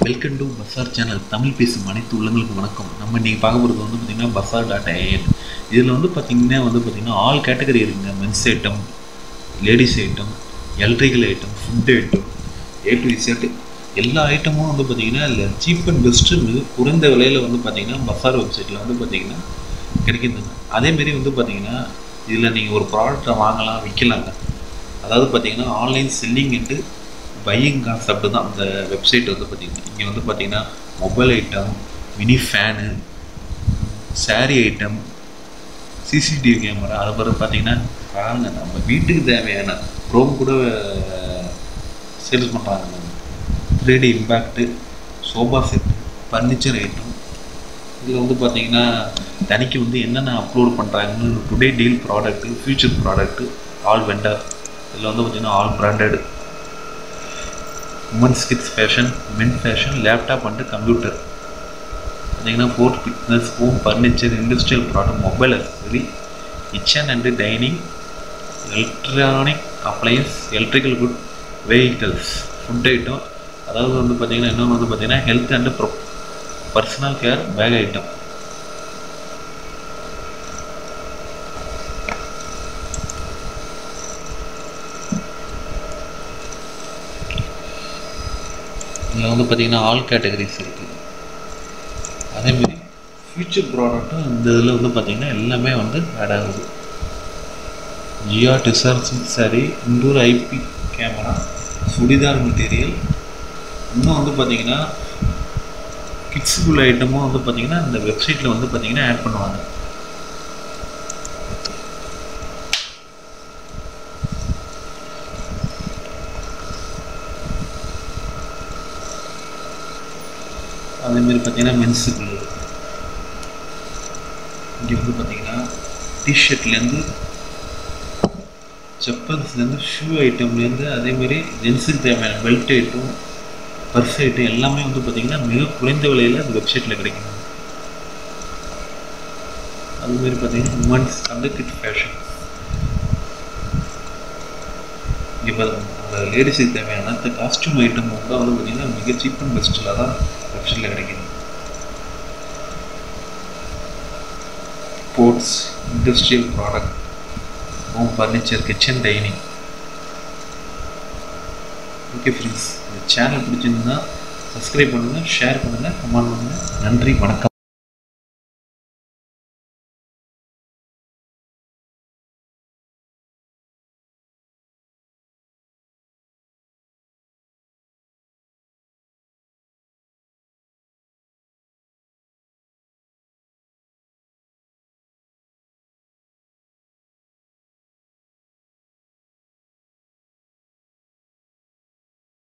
welcome to Bazaar channel Tamil பேசும் அனைத்து உள்ளங்களுக்கும் வணக்கம் நம்ம இன்றைக்கி பார்க்க போகிறது வந்து பார்த்திங்கன்னா பசார் டாட் ஐஎன் இதில் வந்து பார்த்திங்கன்னா வந்து பார்த்திங்கன்னா ஆல் கேட்டகரி இருக்குங்க men's item ladies item electrical item food item A to Z எல்லா ஐட்டமும் வந்து பார்த்திங்கன்னா இல்லை சீப் அண்ட் பெஸ்ட்டு மிக குறைந்த விலையில் வந்து பார்த்திங்கன்னா பசார் வெப்சைட்டில் வந்து பார்த்திங்கன்னா கிடைக்குதுங்க அதேமாரி வந்து பார்த்திங்கன்னா இதில் நீங்கள் ஒரு ப்ராடக்ட்டை வாங்கலாம் விற்கலாங்க அதாவது பார்த்தீங்கன்னா online selling and buying concept தான் அந்த வெப்சைட் வந்து பார்த்தீங்கன்னா இங்கே வந்து பார்த்தீங்கன்னா mobile item mini fan sari item CCTV camera அது பிறகு பார்த்தீங்கன்னா பாருங்க நம்ம வீட்டுக்கு தேவையான ரோம் கூட சேல்ஸ் பண்ணுறாங்க three D impact sofa set furniture item இதில் வந்து பார்த்தீங்கன்னா தனிக்கு வந்து என்னென்ன அப்லோட் பண்ணுறாங்கன்னு today deal product future product all vendor இதில் வந்து பார்த்தீங்கன்னா all branded women's kids fashion men fashion laptop and computer பார்த்தீங்கன்னா sport fitness home furniture industrial product mobile accessory kitchen and dining electronic appliance electrical good vehicles food item அதாவது வந்து பார்த்தீங்கன்னா இன்னொன்று வந்து பார்த்தீங்கன்னா health and pro personal care back item இதில் வந்து பார்த்தீங்கன்னா ஆல் கேட்டகரிஸ் இருக்குது அதேமாரி ஃபியூச்சர் ப்ராடக்ட்டும் இந்த இதில் வந்து பார்த்தீங்கன்னா எல்லாமே வந்து ஆட் ஆகுது ஜியா டிசர் silk sari indoor IP camera churidar material இன்னும் வந்து பார்த்தீங்கன்னா கிட்ஸுக்குள்ள ஐட்டமும் வந்து பார்த்தீங்கன்னா இந்த வெப்சைட்டில் வந்து பார்த்தீங்கன்னா ஆட் பண்ணுவாங்க அதேமாரி பார்த்தீங்கன்னா மென்ஸுக்குள்ள இங்கே வந்து பார்த்தீங்கன்னா டிஷர்ட்லேருந்து செப்பல்ஸ்லேருந்து ஷூ ஐட்டம்லேருந்து அதேமாரி ஜென்ஸுக்கு தேவையான பெல்ட் ஐட்டம் பர்ஸ் ஐட்டம் எல்லாமே வந்து பார்த்திங்கன்னா மிக குறைந்த விலையில் அந்த வெப்சைட்டில் கிடைக்கும் அதுமாரி பார்த்தீங்கன்னா உமன்ஸ் அந்த கிட் ஃபேஷன் இங்கே பாருங்க அந்த லேடிஸுக்கு தேவையான அந்த காஸ்டியூம் ஐட்டம் கூட வந்து பார்த்திங்கன்னா மிக சீப் அண்ட் பெஸ்ட்டில் தான் வெப்சைட்டில் கிடைக்குது sports industrial product home furniture kitchen dining okay friends இந்த சேனல் பிடிச்சிருந்தா சப்ஸ்கிரைப் பண்ணுங்கள் ஷேர் பண்ணுங்கள் கமெண்ட் பண்ணுங்கள் நன்றி வணக்கம்